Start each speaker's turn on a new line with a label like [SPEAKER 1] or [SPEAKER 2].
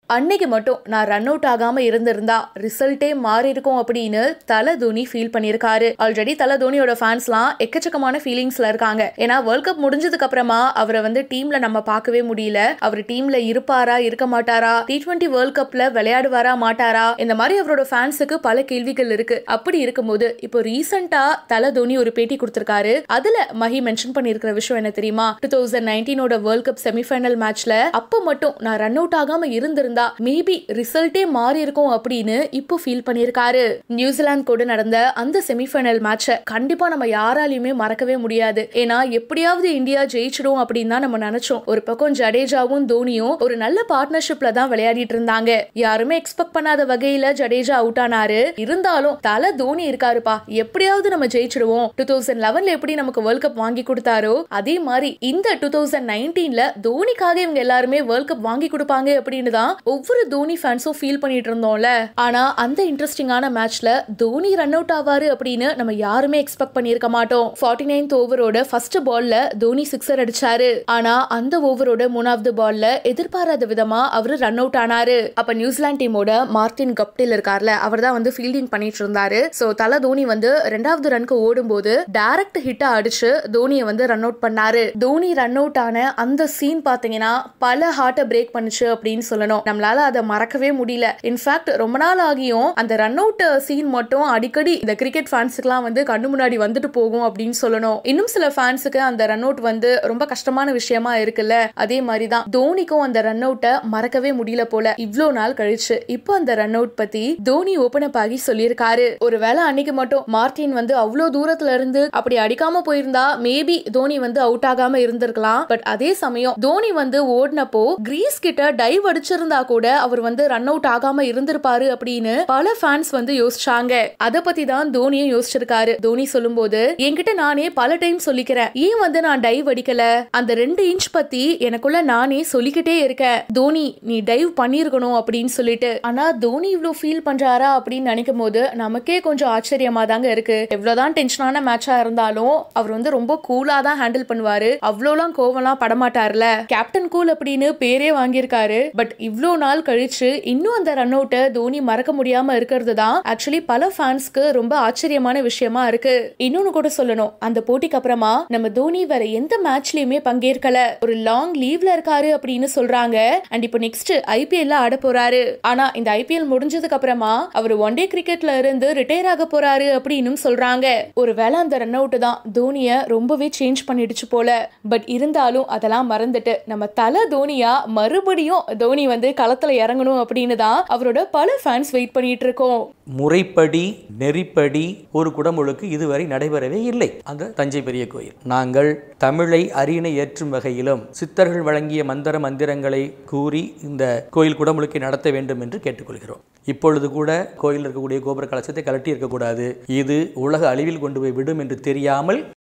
[SPEAKER 1] அன்னைக்கு மட்டும் நான் ரன் அவுட் ஆகாம இருந்திருந்தா ரிசல்ட்டே மாறி இருக்கும் அப்படின்னு தல தோனி ஃபீல் பண்ணியிருக்காரு ஆல்ரெடி தல தோனியோட ஃபேன்ஸ்லாம் எக்கச்சக்கமான ஃபீலிங்ஸ்ல இருக்காங்க ஏன்னா வேர்ல்ட் கப் முடிஞ்சதுக்கு அப்புறமா அவரை வந்து டீம்ல நம்ம பார்க்கவே முடியல அவர் டீம்ல இருப்பாரா இருக்க மாட்டாரா டி டுவெண்ட்டி வேர்ல்ட் கப்ல விளையாடுவாரா மாட்டாரா இந்த மாதிரி அவரோட ஃபேன்ஸுக்கு பல கேள்விகள் இருக்கு அப்படி இருக்கும்போது இப்போ ரீசெண்டா தல தோனி ஒரு பேட்டி கொடுத்திருக்காரு அதுல மஹி மென்ஷன் பண்ணிருக்கிற விஷயம் என்ன தெரியுமா டூ தௌசண்ட் நைன்டீனோட வேர்ல்ட் கப் செமிஃபைனல் மேட்ச்ல அப்போ மட்டும் நான் ரன் அவுட் ஆகாம இருந்திருந்தா மேபி ரிசல்ட்டே மாறி இருக்கும் அப்படின்னு இப்போ ஃபீல் பண்ணியிருக்காரு நியூசிலாந்து கூட நடந்த அந்த செமிஃபைனல் மேட்சை கண்டிப்பா நம்ம யாராலையுமே மறக்கவே முடியாது ஏன்னா எப்படியாவது இந்தியா ஜெயிச்சிடும் அப்படின்னு தான் நம்ம நினைச்சோம் ஒரு பக்கம் ஜடேஜாவும் தோனியும் ஒரு நல்ல பார்ட்னர்ஷிப்ல தான் விளையாடிட்டு இருந்தாங்க யாருமே எக்ஸ்பெக்ட் பண்ணாத வகையில ஜடேஜா அவுட் ஆனாரு இருந்தாலும் தல தோனி இருக்காருப்பா எப்படியாவது நம்ம ஜெயிச்சிடுவோம் டூ தௌசண்ட் லெவன்ல எப்படி நமக்கு வேர்ல்ட் கப் வாங்கி கொடுத்தாரோ அதே மாதிரி இந்த டூ தௌசண்ட் நைன்டீன்ல தோனிக்காக இவங்க எல்லாருமே வேர்ல்ட் கப் வாங்கி கொடுப்பாங்க அப்படின்னு தான் ஒவ்வொரு தோனி ஃபேன்ஸும் ஃபீல் பண்ணிட்டு இருந்தோம்ல ஆனா அந்த இன்ட்ரெஸ்டிங்கான மேட்ச்ல தோனி ரன் அவுட் ஆவாரு அப்படின்னு நம்ம யாருமே எக்ஸ்பெக்ட் பண்ணியிருக்க மாட்டோம் ஃபார்ட்டி நைன்த் ஓவரோட ஃபர்ஸ்ட் பால்ல தோனி சிக்ஸர் அடிச்சாரு ஆனா அந்த ஓவரோட மூணாவது பால்ல எதிர்பாராத விதமா அவரு ரன் அவுட் ஆனாரு அப்ப நியூசிலாந்து டீமோட மார்டின் கப்டில் இருக்கார்ல அவர் தான் வந்து ஃபீல்டிங் பண்ணிட்டு இருந்தாரு சோ தல தோனி வந்து ரெண்டாவது ரனுக்கு ஓடும்போது டைரக்ட் ஹிட்டா அடிச்சு தோனியை வந்து ரன் அவுட் பண்ணாரு தோனி ரன் அவுட் ஆன அந்த சீன் பாத்தீங்கன்னா பல ஹார்ட்டை பிரேக் பண்ணுச்சு அப்படின்னு சொல்லணும் நம்மளால அதை மறக்கவே முடியல இன்ஃபேக்ட் ரொம்ப நாள் ஆகியும் அந்த ரன் அவுட் சீன் மட்டும் அடிக்கடி இந்த கிரிக்கெட் ஃபேன்ஸுக்குலாம் வந்து கண்ணு முன்னாடி வந்துட்டு போகும் அப்படின்னு சொல்லணும் இன்னும் சில ஃபேன்ஸுக்கு அந்த ரன் அவுட் வந்து ரொம்ப கஷ்டமான விஷயமா இருக்குல்ல அதே மாதிரி தான் தோனிக்கும் அந்த ரன் அவுட்டை மறக்கவே முடியல போல இவ்வளோ நாள் கழிச்சு இப்போ அந்த ரன் அவுட் பத்தி தோனி ஓபன் அப் ஆகி சொல்லியிருக்காரு ஒருவேளை அன்னைக்கு மட்டும் மார்டின் வந்து அவ்வளோ தூரத்துல இருந்து அப்படி அடிக்காம போயிருந்தா மேபி தோனி வந்து அவுட் ஆகாம இருந்திருக்கலாம் பட் அதே சமயம் தோனி வந்து ஓடினப்போ கிரீஸ் கிட்ட டைவ் அடிச்சிருந்தா கூட அவர் வந்து ரன் அவுட் ஆகாம இருந்திருப்பாரு அப்படின்னு பல ஃபேன்ஸ் வந்து யோசிச்சாங்க அத பத்தி தான் தோனியும் யோசிச்சிருக்காரு தோனி சொல்லும்போது என்கிட்ட நானே பல டைம் சொல்லிக்கிறேன் ஏன் வந்து நான் டைவ் அடிக்கல அந்த ரெண்டு இன்ச் பத்தி எனக்குள்ள நானே சொல்லிக்கிட்டே இருக்கேன் தோனி நீ டைவ் பண்ணிருக்கணும் அப்படின்னு சொல்லிட்டு ஆனா தோனி இவ்ளோ ஃபீல் பண்றாரா அப்படின்னு நினைக்கும் போது நமக்கே கொஞ்சம் ஆச்சரியமா தாங்க இருக்கு எவ்வளவுதான் டென்ஷனான மேட்சா இருந்தாலும் அவர் வந்து ரொம்ப கூலா தான் ஹேண்டில் பண்ணுவாரு அவ்வளோலாம் கோவம்லாம் படமாட்டார்ல கேப்டன் கூல் அப்படின்னு பேரே வாங்கியிருக்காரு பட் இவ்வளோ நாள் கழிச்சு இன்னும் அந்த ரன் அவுட்டை தோனி மறக்க முடியாம இருக்கிறது தான் ஆக்சுவலி பல ஃபேன்ஸ்க்கு ரொம்ப ஆச்சரியமான விஷயமா இருக்கு இன்னொன்னு கூட சொல்லணும் அந்த போட்டிக்கு அப்புறமா நம்ம தோனி வேற எந்த மேட்ச்லயுமே பங்கேற்கல ஒரு லாங் லீவ்ல இருக்காரு அப்படின்னு சொல்றாங்க அண்ட் இப்போ நெக்ஸ்ட் ஐபிஎல்ல ஆட போறாரு ஆனா இந்த ஐபிஎல் முடிஞ்சதுக்கு அப்புறமா அவர் ஒன் டே கிரிக்கெட்ல இருந்து ரிட்டையர் ஆக போறாரு அப்படின்னு சொல்றாங்க ஒருவேளை அந்த ரன் அவுட் தான் தோனிய ரொம்பவே சேஞ்ச் பண்ணிடுச்சு போல பட் இருந்தாலும் அதெல்லாம் மறந்துட்டு நம்ம தல தோனியா மறுபடியும் தோனி வந்து களத்துல இறங்கணும் அப்படின்னு தான் அவரோட பல ஃபேன்ஸ் வெயிட் பண்ணிட்டு இருக்கோம்
[SPEAKER 2] முறைப்படி நெறிப்படி ஒரு குடமுழுக்கு இதுவரை நடைபெறவே இல்லை அந்த தஞ்சை பெரிய கோயில் நாங்கள் தமிழை அரியணை ஏற்றும் வகையிலும் சித்தர்கள் வழங்கிய மந்திர மந்திரங்களை கூறி இந்த கோயில் குடமுழுக்கை நடத்த வேண்டும் என்று கேட்டுக்கொள்கிறோம் இப்பொழுது கூட கோயில் இருக்கக்கூடிய கோபுர கலசத்தை கலட்டி இருக்கக்கூடாது இது உலக அழிவில் கொண்டு போய் விடும் என்று தெரியாமல்